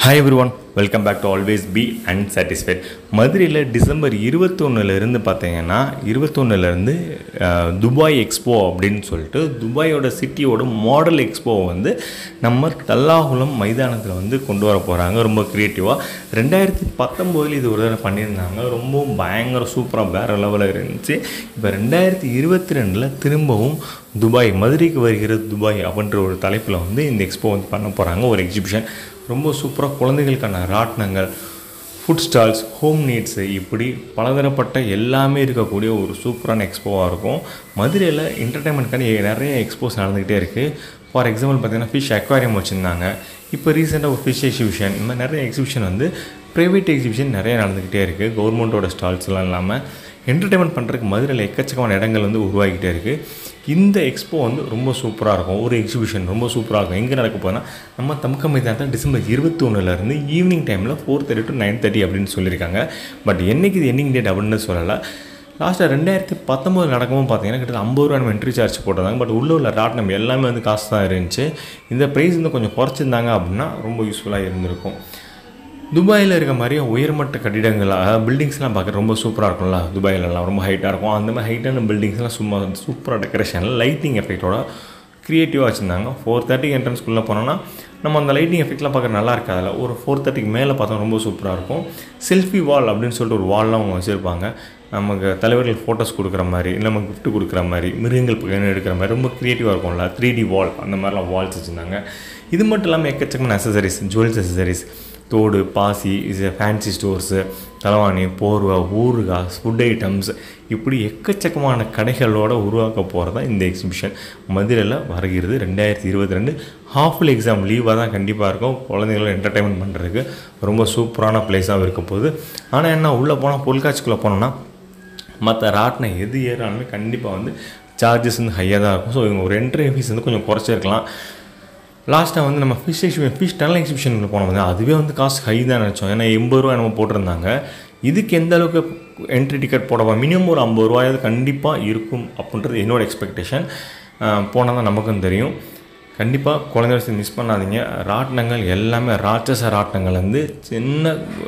hi everyone welcome back to always be unsatisfied மதுரையில் December இருபத்தொன்னுலேருந்து பார்த்தீங்கன்னா இருபத்தொன்னுலேருந்து துபாய் எக்ஸ்போ அப்படின்னு சொல்லிட்டு துபாயோட சிட்டியோட மாடல் எக்ஸ்போ வந்து நம்ம தல்லாகுளம் மைதானத்தில் வந்து கொண்டு வர போகிறாங்க ரொம்ப க்ரியேட்டிவாக ரெண்டாயிரத்தி பத்தொம்போதில் இது ஒரு தடவை பண்ணியிருந்தாங்க ரொம்ப பயங்கர சூப்பராக வேறு லெவலில் இருந்துச்சு இப்போ ரெண்டாயிரத்தி இருபத்தி ரெண்டில் திரும்பவும் துபாய் மதுரைக்கு வருகிற துபாய் அப்படின்ற ஒரு தலைப்பில் வந்து இந்த எக்ஸ்போ வந்து பண்ண போகிறாங்க ஒரு எக்ஸிபிஷன் ரொம்ப சூப்பராக குழந்தைகளுக்கான ராட்டினங்கள் ஃபுட் ஸ்டால்ஸ் ஹோம் நீட்ஸு இப்படி பலதரப்பட்ட எல்லாமே இருக்கக்கூடிய ஒரு சூப்பரான எக்ஸ்போவாக இருக்கும் மதுரையில் என்டர்டைன்மெண்ட்கான நிறைய எக்ஸ்போஸ் நடந்துக்கிட்டே இருக்குது ஃபார் எக்ஸாம்பிள் பார்த்தீங்கன்னா ஃபிஷ் அக்வாரியம் வச்சுருந்தாங்க இப்போ ரீசெண்டாக ஒரு ஃபிஷ் எக்ஸிபிஷன் இந்த மாதிரி நிறைய எக்ஸிபிஷன் வந்து ப்ரைவேட் எக்ஸிபிஷன் நிறைய நடந்துக்கிட்டே இருக்குது கவர்மெண்ட்டோட ஸ்டால்ஸ்லாம் இல்லாமல் என்டர்டைன்மெண்ட் பண்ணுறதுக்கு மதுரையில் எக்கச்சக்கமான இடங்கள் வந்து உருவாகிக்கிட்டே இருக்குது இந்த எக்ஸ்போ வந்து ரொம்ப சூப்பராக இருக்கும் ஒரு எக்ஸிபிஷன் ரொம்ப சூப்பராக இருக்கும் எங்கே நடக்க போதுன்னா நம்ம தமுக்க மைதானத்தில் டிசம்பர் இருபத்தி ஒன்றுலேருந்து ஈவினிங் டைமில் four thirty to nine thirty அப்படின்னு சொல்லியிருக்காங்க பட் என்னைக்கு இது எண்டிங் டேட் அப்படின்னு சொல்லலை லாஸ்ட்டாக ரெண்டாயிரத்தி பத்தொம்போது நடக்கவும் பார்த்தீங்கன்னா கிட்டத்தட்ட ஐம்பது ரூபா நம்ம என்ட்ரி சார்ஜ் போட்டிருந்தாங்க பட் உள்ள உள்ள ராட்னம் எல்லாமே வந்து காசு தான் இருந்துச்சு இந்த ப்ரைஸ் வந்து கொஞ்சம் குறைச்சிருந்தாங்க அப்படின்னா ரொம்ப யூஸ்ஃபுல்லாக இருந்திருக்கும் துபாயில் இருக்க மாதிரி உயர்மட்ட கட்டிடங்கள் அதாவது பில்டிங்ஸ்லாம் பார்க்க ரொம்ப சூப்பராக இருக்கும்ல துபாயிலலாம் ரொம்ப ஹைட்டாக இருக்கும் அந்த மாதிரி ஹைட்டான பில்டிங்ஸ்லாம் சும்மா சூப்பராக டெக்கரேஷனில் லைட்டிங் எஃபெக்டோட க்ரியேட்டிவாக வச்சுருந்தாங்க ஃபோர் தேர்ட்டிக்கு என்ட்ரன்ஸ்குள்ளே போனோன்னா நம்ம அந்த லைட்டிங் எஃபெக்ட்லாம் பார்க்க நல்லா இருக்காதுல்ல ஒரு ஃபோர் தேர்ட்டிக்கு மேலே பார்த்தா ரொம்ப சூப்பராக இருக்கும் செல்ஃபி வால் அப்படின்னு சொல்லிட்டு ஒரு வால்லாம் அவங்க வச்சுருப்பாங்க நமக்கு தலைவர்கள் ஃபோட்டோஸ் கொடுக்குற மாதிரி இல்லை நம்ம கிஃப்ட் கொடுக்குற மாதிரி மிருகங்கள் பக்கம் எடுக்கிற மாதிரி ரொம்ப க்ரியேட்டிவாக இருக்கும்ல த்ரீ டி வால் அந்த மாதிரிலாம் வால்ஸ் வச்சுருந்தாங்க இது மட்டும் இல்லாமல் எக்கச்சக்கமான அசசரிஸ் ஜுவல்ஸ் அசசரிஸ் தோடு பாசி இது ஃபேன்சி ஸ்டோர்ஸு தலைவாணி போர்வை ஊறுகாய் ஃபுட் ஐட்டம்ஸ் இப்படி எக்கச்சக்கமான கடைகளோடு உருவாக்க போகிறது தான் இந்த எக்ஸிபிஷன் மதுரையில் வருகிறது ரெண்டாயிரத்தி இருபத்தி ரெண்டு ஹாஃபுல் எக்ஸாம் லீவாக தான் கண்டிப்பாக இருக்கும் குழந்தைங்கள என்டர்டைன்மெண்ட் பண்ணுறதுக்கு ரொம்ப சூப்பரான பிளேஸாக இருக்க போகுது ஆனால் என்ன உள்ளே போனால் பொருட்காட்சிக்குள்ளே போனோன்னா மற்ற ராட்டினம் எது ஏறாலுமே கண்டிப்பாக வந்து சார்ஜஸ் வந்து ஹையாக தான் இருக்கும் ஸோ இவங்க ஒரு என்ட்ரி ஃபீஸ் வந்து கொஞ்சம் குறைச்சிருக்கலாம் லாஸ்ட்டாக வந்து நம்ம ஃபிஷ் எக்ஸிபிஷன் ஃபிஷ் டனல் எக்ஸிபிஷனுக்கு போனோம் வந்து அதுவே வந்து காசு ஹை தான் நினச்சோம் ஏன்னா எண்பது ரூபா நம்ம போட்டிருந்தாங்க இதுக்கு எந்த அளவுக்கு என்ட்ரி டிக்கெட் போடவா மினிமம் ஒரு ஐம்பது ரூபாயாவது கண்டிப்பாக இருக்கும் அப்படின்றது என்னோடய எக்ஸ்பெக்டேஷன் போனால் தான் நமக்கும் தெரியும் கண்டிப்பாக குழந்தை மிஸ் பண்ணாதீங்க ராட்டினங்கள் எல்லாமே ராட்சச ராட்டினங்கள் வந்து சின்ன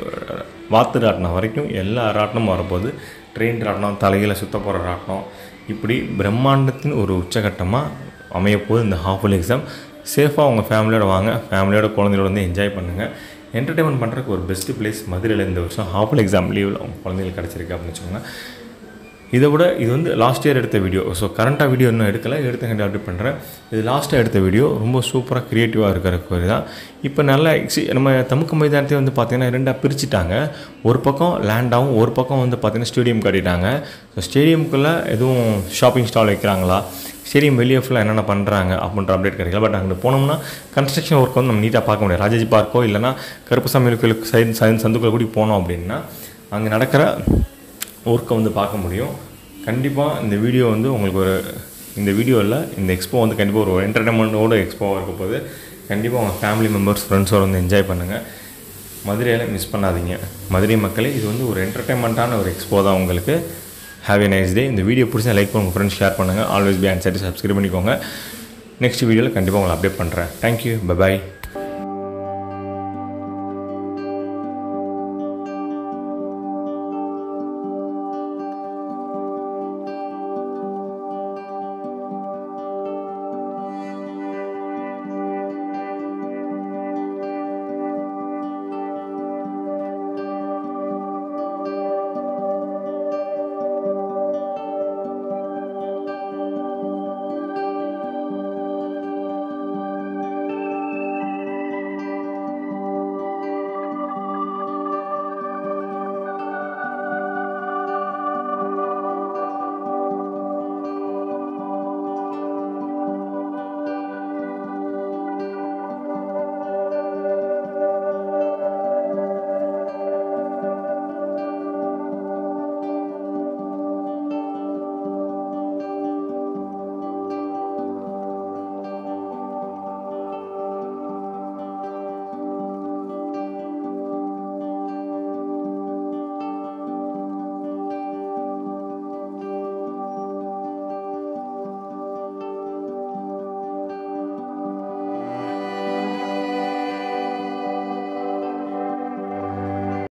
வாத்து ராட்டினம் வரைக்கும் எல்லா ராட்டினமும் வரப்போகுது ட்ரெயின் ராட்டினம் தலையில் சுத்த போகிற ராட்டினம் இப்படி பிரம்மாண்டத்தின் ஒரு உச்சகட்டமாக அமையப்போகுது இந்த ஹாஃபுல் எக்ஸாம் சேஃபாக உங்கள் ஃபேமிலியோட வாங்க ஃபேமிலியோட குழந்தையோட வந்து என்ஜாய் பண்ணுங்கள் என்டர்டைன்மெண்ட் பண்ணுறதுக்கு ஒரு பெஸ்ட்டு பிளேஸ் மதுரையில் இந்த வருஷம் ஹாஃபுல் எக்ஸாம் லீவில் உங்கள் குழந்தைகளுக்கு கிடச்சிருக்கு அப்படின்னு வச்சுக்கோங்க இதை விட இது வந்து லாஸ்ட் இயர் எடுத்த வீடியோ ஸோ கரண்ட்டாக வீடியோ இன்னும் எடுக்கலை எடுத்து கண்டிப்பாக அப்டேட் பண்ணுறேன் இது லாஸ்ட்டாக எடுத்த வீடியோ ரொம்ப சூப்பராக க்ரியேட்டிவாக இருக்கிற கோரி தான் இப்போ நல்லா எக்ஸி நம்ம தமுக்க மைதானத்தையே வந்து பார்த்திங்கன்னா ரெண்டாக பிரிச்சுட்டாங்க ஒரு பக்கம் லேண்டாகவும் ஒரு பக்கம் வந்து பார்த்திங்கன்னா ஸ்டேடியம் கட்டிட்டாங்க ஸோ ஸ்டேடியம்குள்ளே எதுவும் ஷாப்பிங் ஸ்டால் வைக்கிறாங்களா ஸ்டேடியம் வெளியே ஃபுல்லாக என்னென்ன பண்ணுறாங்க அப்படின்ற அப்டேட் கிடைக்கல பட் அங்கே போனோம்னா கன்ஸ்ட்ரக்ஷன் ஒர்க் வந்து நம்ம நீட்டாக பார்க்க முடியாது ராஜாஜி பார்க்கோ இல்லைனா கருப்புசாமி கோயிலுக்கு சைடு சைடு சந்துக்குள்ளே கூடி போனோம் அப்படின்னா அங்கே நடக்கிற ஒர்க்கை வந்து பார்க்க முடியும் கண்டிப்பாக இந்த வீடியோ வந்து உங்களுக்கு ஒரு இந்த வீடியோவில் இந்த எக்ஸ்போ வந்து கண்டிப்பாக ஒரு என்டர்டைன்மெண்ட்டோட எக்ஸ்போவாக இருக்க போது கண்டிப்பாக உங்கள் ஃபேமிலி மெம்பர்ஸ் ஃப்ரெண்ட்ஸோடு வந்து என்ஜாய் பண்ணுங்கள் மதுரையில் மிஸ் பண்ணாதீங்க மதுரை மக்களே இது வந்து ஒரு என்டர்டைன்மெண்ட்டான ஒரு எக்ஸ்போ தான் உங்களுக்கு ஹாவ் ஏ நைஸ் டே இந்த வீடியோ பிடிச்சா லைக் பண்ணி உங்கள் ஃப்ரெண்ட்ஸ் ஷேர் பண்ணுங்கள் ஆல்வேஸ் பி அண்ட் சைட்டு சப்ஸ்கிரைப் பண்ணிக்கோங்க நெக்ஸ்ட் வீடியோவில் கண்டிப்பாக உங்களை அப்டேட் பண்ணுறேன் தேங்க்யூ பபாய்